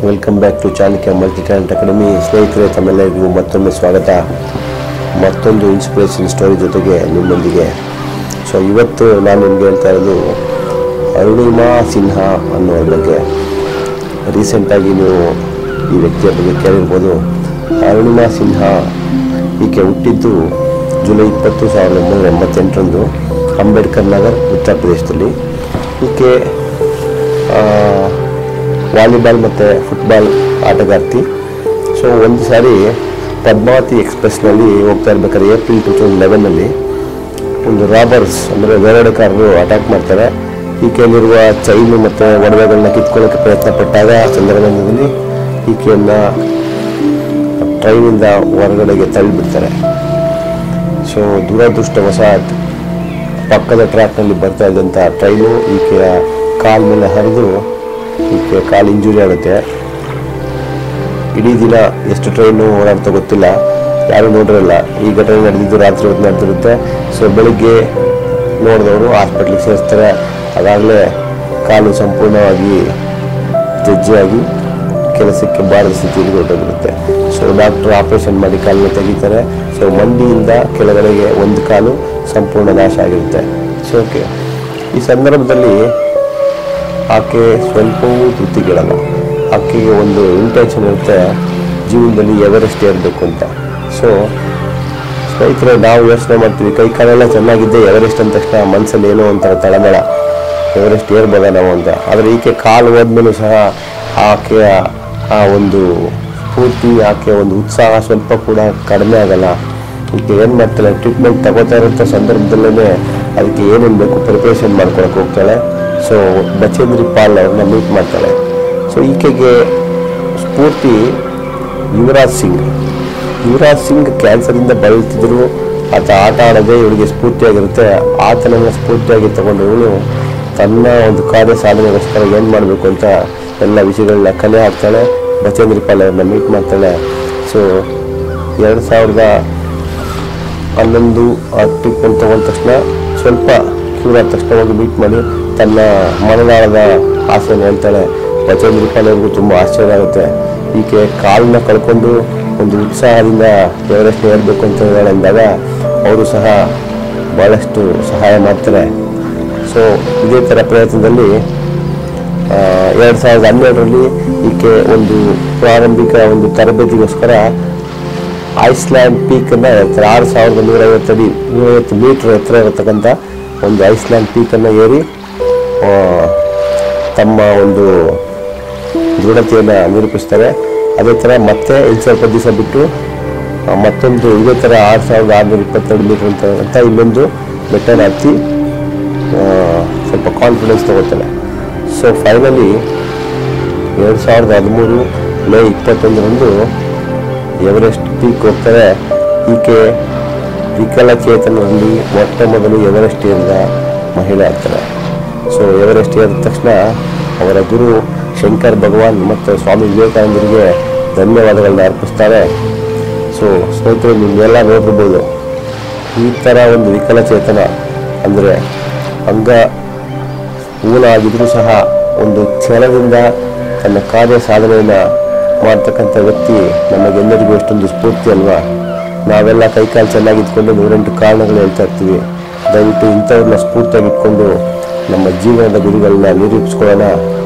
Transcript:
welcome back to Chanakya multi talent academy ಸ್ನೇಹಿತರೆ ತಮ್ಮೆಲ್ಲರಿಗೂ ಮತ್ತೊಮ್ಮೆ ಸ್ವಾಗತ ಮತ್ತೊಂದು ಇನ್ಸ್ಪಿರೇಷನ್ ಸ್ಟೋರಿ ಜೊತೆಗೆ ನಿಮ್ಮೊಂದಿಗೆ ಸೊ ಇವತ್ತು ನಾನು ನಿಮ್ಗೆ ಹೇಳ್ತಾ ಇರೋದು ಅರುಣಿಮಾ ಸಿನ್ಹಾ ಅನ್ನೋರ ಬಗ್ಗೆ ರೀಸೆಂಟಾಗಿ ನೀವು ಈ ವ್ಯಕ್ತಿಯ ಬಗ್ಗೆ ಕೇಳಿರ್ಬೋದು ಅರುಣಿಮಾ ಸಿನ್ಹಾ ಈಕೆ ಹುಟ್ಟಿದ್ದು ಜುಲೈ ಇಪ್ಪತ್ತು ಸಾವಿರದ ಒಂಬೈನೂರ ಎಂಬತ್ತೆಂಟರಂದು ಅಂಬೇಡ್ಕರ್ ನಗರ್ ಉತ್ತರ ಪ್ರದೇಶದಲ್ಲಿ ಈಕೆ ಆ, ವಾಲಿಬಾಲ್ ಮತ್ತು ಫುಟ್ಬಾಲ್ ಆಟಗಾರ್ತಿ ಸೊ ಒಂದು ಸಾರಿ ಪದ್ಮಾವತಿ ಎಕ್ಸ್ಪ್ರೆಸ್ನಲ್ಲಿ ಹೋಗ್ತಾ ಇರ್ಬೇಕಾದ್ರೆ ಏಪ್ರಿಲ್ ಟೂ ತೌಸಂಡ್ ಲೆವೆನ್ನಲ್ಲಿ ಒಂದು ರಾಬರ್ಸ್ ಅಂದರೆ ದರೋಡೆಕಾರರು ಅಟ್ಯಾಕ್ ಮಾಡ್ತಾರೆ ಈಕೆಯಲ್ಲಿರುವ ಚೈನು ಮತ್ತು ಒಡವೆಗಳನ್ನ ಕಿತ್ಕೊಳ್ಳೋಕ್ಕೆ ಪ್ರಯತ್ನ ಪಟ್ಟಾಗ ಆ ಸಂದರ್ಭದಲ್ಲಿ ಈಕೆಯನ್ನು ಟ್ರೈನಿಂದ ಹೊರಗಡೆಗೆ ತಳ್ಳಿಬಿಡ್ತಾರೆ ಸೊ ದುರದೃಷ್ಟವಶಾತ್ ಪಕ್ಕದ ಟ್ರ್ಯಾಕ್ನಲ್ಲಿ ಬರ್ತಾ ಇದ್ದಂಥ ಟ್ರೈನು ಈಕೆಯ ಕಾಲ ಮೇಲೆ ಹರಿದು ಈಕೆ ಕಾಲು ಇಂಜುರಿ ಆಗುತ್ತೆ ಇಡೀ ದಿನ ಎಷ್ಟು ಟ್ರೈನು ಓಡಾಡ್ತಾ ಗೊತ್ತಿಲ್ಲ ಯಾರು ನೋಡಿರಲ್ಲ ಈ ಘಟನೆ ನಡೆದಿದ್ದು ರಾತ್ರಿ ಹೊತ್ತು ನಡೆದಿರುತ್ತೆ ಸೊ ಬೆಳಿಗ್ಗೆ ನೋಡಿದವರು ಹಾಸ್ಪಿಟ್ಲಿಗೆ ಸೇರಿಸ್ತಾರೆ ಅದಾಗಲೇ ಕಾಲು ಸಂಪೂರ್ಣವಾಗಿ ಜಜ್ಜಿಯಾಗಿ ಕೆಲಸಕ್ಕೆ ಬಾರದ ಸ್ಥಿತಿಯಲ್ಲಿ ಹೊರಟೋಗಿರುತ್ತೆ ಸೊ ಡಾಕ್ಟರ್ ಆಪರೇಷನ್ ಮಾಡಿ ಕಾಲನ್ನ ತೆಗಿತಾರೆ ಸೊ ಮಂಡಿಯಿಂದ ಕೆಳಗಡೆಗೆ ಒಂದು ಕಾಲು ಸಂಪೂರ್ಣ ನಾಶ ಆಗಿರುತ್ತೆ ಸೊ ಓಕೆ ಈ ಸಂದರ್ಭದಲ್ಲಿ ಆಕೆ ಸ್ವಲ್ಪವೂ ತೃಪ್ತಿಗೆಡಲ್ಲ ಆಕೆಗೆ ಒಂದು ಇಂಟೆನ್ಷನ್ ಇರುತ್ತೆ ಜೀವನದಲ್ಲಿ ಎವರೆಸ್ಟ್ ಏರಬೇಕು ಅಂತ ಸೊ ಸ್ನೇಹಿತರೆ ನಾವು ಯೋಚನೆ ಮಾಡ್ತೀವಿ ಕೈ ಕಾಲೆಲ್ಲ ಚೆನ್ನಾಗಿದ್ದೆ ಎವರೆಸ್ಟ್ ಅಂದ ತಕ್ಷಣ ಮನಸ್ಸಲ್ಲಿ ಏನೋ ಒಂಥರ ತಳಮಳ ಎವರೆಸ್ಟ್ ಏರ್ಬೋದ ನಾವು ಅಂತ ಆದರೆ ಈಕೆ ಕಾಲು ಹೋದ್ಮೇಲೂ ಸಹ ಆಕೆಯ ಆ ಒಂದು ಸ್ಫೂರ್ತಿ ಆಕೆಯ ಒಂದು ಉತ್ಸಾಹ ಸ್ವಲ್ಪ ಕೂಡ ಕಡಿಮೆ ಆಗಲ್ಲ ಈಕೆ ಏನು ಮಾಡ್ತಾಳೆ ಟ್ರೀಟ್ಮೆಂಟ್ ತಗೋತಾ ಇರೋಂಥ ಸಂದರ್ಭದಲ್ಲೇ ಅದಕ್ಕೆ ಏನೇನು ಬೇಕು ಪ್ರಿಪ್ರೇಷನ್ ಮಾಡ್ಕೊಳಕ್ಕೆ ಹೋಗ್ತಾಳೆ ಸೊ ಬಚೇಂದ್ರಿ ಪಾಲ್ ಅವ್ರನ್ನ ಮೀಟ್ ಮಾಡ್ತಾಳೆ ಸೊ ಈಕೆಗೆ ಸ್ಫೂರ್ತಿ ಯುವರಾಜ್ ಸಿಂಗ್ ಯುವರಾಜ್ ಸಿಂಗ್ ಕ್ಯಾನ್ಸರಿಂದ ಬಳಲ್ತಿದ್ರು ಆತ ಆಟ ಆಡೋದೇ ಇವಳಿಗೆ ಸ್ಫೂರ್ತಿಯಾಗಿರುತ್ತೆ ಆತನನ್ನು ಸ್ಫೂರ್ತಿಯಾಗಿ ತಗೊಂಡು ಇವಳು ತನ್ನ ಒಂದು ಕಾರ್ಯ ಸಾಧನೆಗೋಸ್ಕರ ಏನು ಮಾಡಬೇಕು ಅಂತ ಎಲ್ಲ ವಿಷಯಗಳನ್ನ ಕಲೆ ಹಾಕ್ತಾಳೆ ಬಚೇಂದ್ರಿ ಪಾಲ್ ಅವ್ರನ್ನ ಮೀಟ್ ಮಾಡ್ತಾಳೆ ಸೊ ಎರಡು ಸಾವಿರದ ಹನ್ನೊಂದು ಆ ಟ್ರೀಟ್ಮೆಂಟ್ ತಗೊಂಡ ತಕ್ಷಣ ಸ್ವಲ್ಪ ಕ್ಯೂರ್ ಆದ ತಕ್ಷಣ ಹೋಗಿ ಮೀಟ್ ಮಾಡಿ ತನ್ನ ಮನದಾಳದ ಆಸೆಯನ್ನು ಹೇಳ್ತಾಳೆ ಬಚೇಂದ್ರಿ ಪಾಲ್ ಅವ್ರಿಗೂ ತುಂಬ ಆಶ್ಚರ್ಯ ಆಗುತ್ತೆ ಈಕೆ ಕಾಲನ್ನ ಕಳ್ಕೊಂಡು ಒಂದು ಉತ್ಸಾಹದಿಂದ ಎವರೆಸ್ಟ್ ಏರಬೇಕು ಅಂತ ಹೇಳಿ ಅಂದಾಗ ಅವರು ಸಹ ಭಾಳಷ್ಟು ಸಹಾಯ ಮಾಡ್ತಾರೆ ಸೊ ಇದೇ ಥರ ಪ್ರಯತ್ನದಲ್ಲಿ ಎರಡು ಸಾವಿರದ ಹನ್ನೆರಡರಲ್ಲಿ ಈಕೆ ಒಂದು ಪ್ರಾರಂಭಿಕ ಒಂದು ತರಬೇತಿಗೋಸ್ಕರ ಐಸ್ಲ್ಯಾಂಡ್ ಪೀಕನ್ನು ಆರು ಸಾವಿರದ ನೂರೈವತ್ತಡಿ ನೂರೈವತ್ತು ಮೀಟ್ರ್ ಎತ್ತರ ಇರತಕ್ಕಂಥ ಒಂದು ಐಸ್ಲ್ಯಾಂಡ್ ಪೀಕನ್ನು ಏರಿ ಆ, ತಮ್ಮ ಒಂದು ದೃಢತೆಯನ್ನು ನಿರೂಪಿಸ್ತಾರೆ ಅದೇ ಥರ ಮತ್ತೆ ಇನ್ನು ಸ್ವಲ್ಪ ದಿವಸ ಬಿಟ್ಟು ಆ, ಮತ್ತೊಂದು ಇದೇ ಥರ ಆರು ಸಾವಿರದ ಆರುನೂರ ಇಪ್ಪತ್ತೆರಡು ಮೀಟರ್ ಅಂತ ಅಂತ ಇನ್ನೊಂದು ಬೆಟ್ಟನ ಹತ್ತಿ ಆ, ಸ್ವಲ್ಪ ಕಾನ್ಫಿಡೆನ್ಸ್ ತಗೋತಾಳೆ ಸೊ ಫೈನಲಿ ಎರಡು ಸಾವಿರದ ಹದಿಮೂರು ಮೇ ಇಪ್ಪತ್ತೊಂದರಂದು ಎವರೆಸ್ಟ್ ಪೀಕ್ ಹೋಗ್ತಾರೆ ಈಕೆ ವಿಕಲಚೇತನರಲ್ಲಿ ಮೊಟ್ಟ ಮೊದಲು ಎವರೆಸ್ಟ್ ಏರಿದ ಮಹಿಳೆ ಆಗ್ತಾರೆ ಸೊ ಎವರೆಸ್ಟ್ ಏರಿದ ತಕ್ಷಣ ಅವರ ಗುರು ಶಂಕರ್ ಭಗವಾನ್ ಮತ್ತು ಸ್ವಾಮಿ ವಿವೇಕಾನಂದರಿಗೆ ಧನ್ಯವಾದಗಳನ್ನ ಅರ್ಪಿಸ್ತಾರೆ ಸೊ ಸ್ನೇಹಿತರು ನಿಮ್ಮೆಲ್ಲ ನೋಡಿರ್ಬೋದು ಈ ಥರ ಒಂದು ವಿಕಲಚೇತನ ಅಂದರೆ ಅಂಗ ಮೂಲ ಆಗಿದ್ರೂ ಸಹ ಒಂದು ಛಲದಿಂದ ತನ್ನ ಕಾರ್ಯ ಸಾಧನೆಯನ್ನು ಮಾಡ್ತಕ್ಕಂಥ ವ್ಯಕ್ತಿ ನಮಗೆಲ್ಲರಿಗೂ ಎಷ್ಟೊಂದು ಸ್ಫೂರ್ತಿ ಅಲ್ವಾ ನಾವೆಲ್ಲ ಕೈಕಾಲು ಚೆನ್ನಾಗಿ ಇಟ್ಕೊಂಡು ನೂರೆಂಟು ಕಾರಣಗಳು ಹೇಳ್ತಾ ಇರ್ತೀವಿ ದಯವಿಟ್ಟು ಇಂಥವ್ರನ್ನ ಸ್ಫೂರ್ತಿಯಾಗಿ ಇಟ್ಕೊಂಡು ನಮ್ಮ ಜೀವನದ ಗುರಿಗಳನ್ನ ನಿರೂಪಿಸ್ಕೊಳ್ಳೋಣ